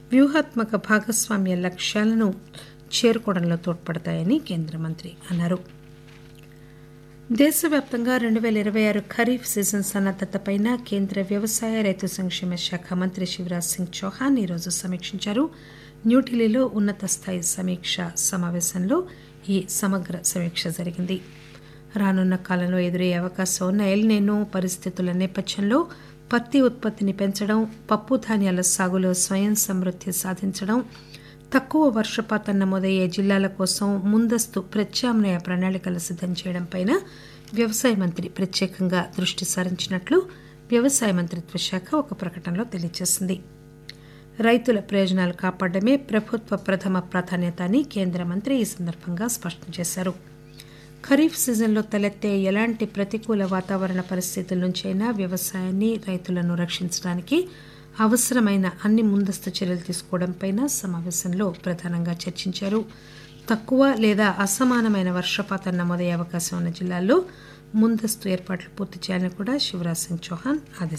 వ్యూహాత్మక భాగస్వామ్య లక్ష్యాలను చేరుకోవడంలో తోడ్పడతాయని కేంద్ర మంత్రి అన్నారు దేశవ్యాప్తంగా రెండు పేల ఇరవై ఆరు ఖరీఫ్ సీజన్ సన్నద్దతపై కేంద్ర వ్యవసాయ రైతు సంక్షేమ శాఖ మంత్రి శివరాజ్ సింగ్ చౌహాన్ ఈరోజు సమీక్షించారు న్యూఢిల్లీలో ఉన్నత స్థాయి సమీక్ష సమావేశంలో ఈ సమగ్ర సమీక్ష జరిగింది రానున్న కాలంలో ఎదురయ్యే అవకాశం ఉన్న ఎల్నేనో పరిస్థితుల నేపథ్యంలో పత్తి ఉత్పత్తిని పెంచడం పప్పు ధాన్యాల సాగులో స్వయం సమృద్ధి సాధించడం తక్కువ వర్షపాతం నమోదయ్యే జిల్లాల కోసం ముందస్తు ప్రత్యామ్నాయ ప్రణాళికలు సిద్దం చేయడంపై వ్యవసాయ మంత్రి ప్రత్యేకంగా దృష్టి సారించినట్లు వ్యవసాయ మంత్రిత్వ శాఖ ఒక ప్రకటనలో తెలియజేసింది రైతుల ప్రయోజనాలు కాపాడమే ప్రభుత్వ ప్రథమ ప్రాధాన్యత అని కేంద్ర మంత్రి ఈ సందర్భంగా స్పష్టం చేశారు ఖరీఫ్ సీజన్లో తలెత్తే ఎలాంటి ప్రతికూల వాతావరణ పరిస్థితుల నుంచైనా వ్యవసాయాన్ని రైతులను రక్షించడానికి అవసరమైన అన్ని ముందస్తు చర్యలు తీసుకోవడంపై సమావేశంలో ప్రధానంగా చర్చించారు తక్కువ లేదా అసమానమైన వర్షపాతం నమోదయ్యే అవకాశం ఉన్న జిల్లాల్లో ముందస్తు ఏర్పాట్లు పూర్తి చేయాలని కూడా శివరాజ్ సింగ్ చౌహాన్ ఆదేశించారు